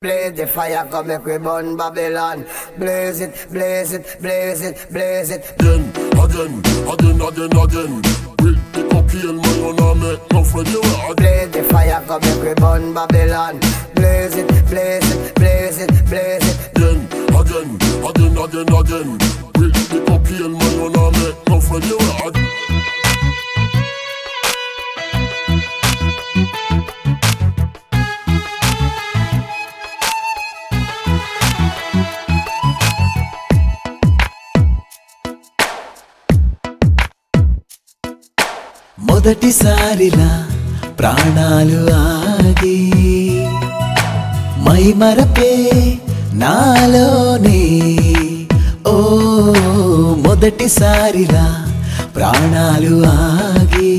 Blaze the fire, come make we burn Babylon. Blaze it, blaze it, blaze it, blaze it. again, again, again, again, again. With the cocaine, man, you know make no friend. You are Blaze the fire, come make we burn Babylon. Blaze it, blaze it, blaze it, blaze it. again, again, again, again, again. With the cocaine, man, you know make no friend. You are మొదటిసారిలా ప్రాణాలు ఆగి my మరపే నాలోనే ఓ మొదటిసారిలా ప్రాణాలు ఆగి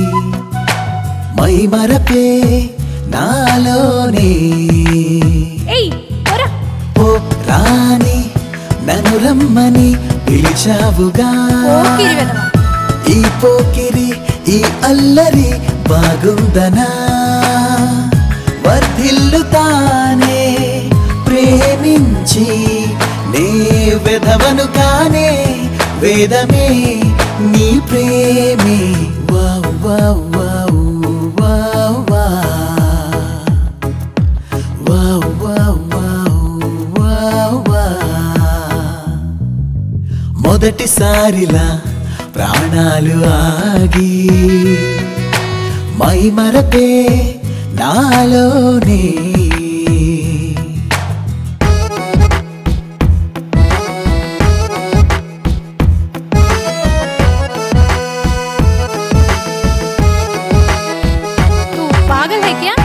my మరపే నాలోనే ఏయ్ పోరా ఓ రాణి నన్ను రమ్మని పిలిచావుగా పోకిరి వెధవ. ఈ పోకిరి ఈ అల్లరి బాగుందనా వర్ధిల్లు తానే ప్రేమించి నే వెధవను కానే వేదమే నీ ప్రేమే wow wow wow wow wow wow wow wow wow మొదటిసారిలా ప్రాణాలు ఆగి మై మరపే నాలోనే तू पागल है क्या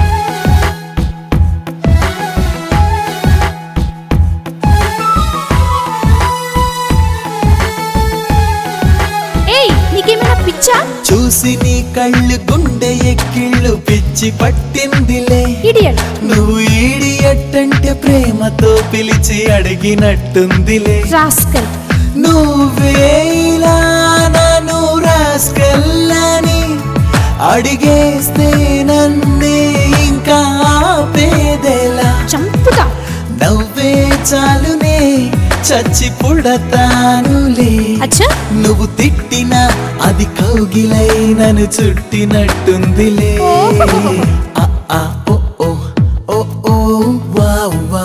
ఏయ్ నీకేమైనా పిచ్చా చూసి నీ కళ్ళు గుండె ఎక్కిళ్ళు పిచ్చి పట్టిందిలే ఇడియట్ నువ్వు ఈడియట్ అంటే ప్రేమతో పిలిచి అడిగినట్టుందిలే రాస్కల్ నువ్వే ఇలా నన్ను రాసుకెళ్ళని అడిగేస్తే నన్నే ఇంకా పేదెలా చంపుతా నవ్వే చాలునే చచ్చి పుడతానులే అచ్చా నువ్వు తిట్టినా అది కౌగిలై నన్ను చుట్టినట్టుందిలే ఓహో. ఆ, ఆ, ఓ, ఓ, ఓ, ఓ, వా, వా.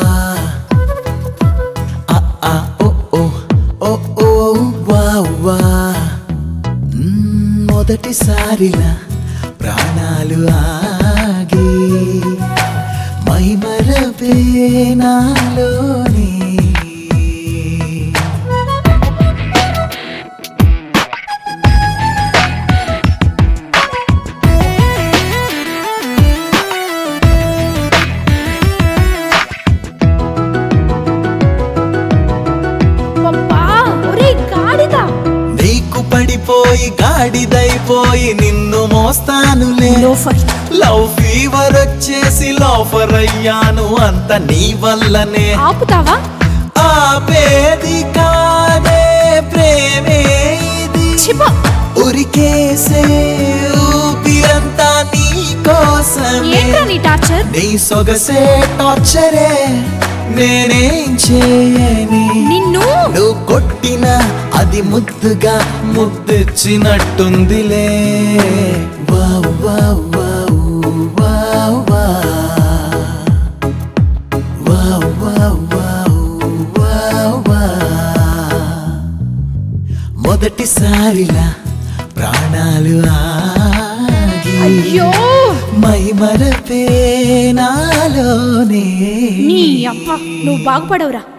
ఆ, ఆ, ఓ, ఓ, ఓ, ఓ, వా, వా. మ్మ్, మొదటిసారిలా ప్రాణాలు ఆగి మై మరపే నాలోనే పప్పా ఒరే గాడిద నీకు పడిపోయి గాడిదైపోయి నిన్ను మోస్తానులే లోఫర్ లవ్ ఫీవర్ వచ్చేసి లోఫర్ అయ్యాను అంత నీ వల్లనే ఆపుతావా ఆపేది కాదే ప్రేమే ఇది చిప ఉరికేసే ఊపిరంతా నీ కోసమే ఏంట్రా నీ టార్చర్ నీ సొగసే టార్చరే నేనేం చేయని నిన్ను నువ్వు కొట్టిన అది ముద్దుగా ముద్దిచ్చినట్టుందిలే wow wow wow wow wow wow wow wow wow. మొదటిసారిలా ప్రాణాలు ఆగి అయ్యో మై మరపే నాలోనే నీ అప్ప నువ్వు బాగుపడవురా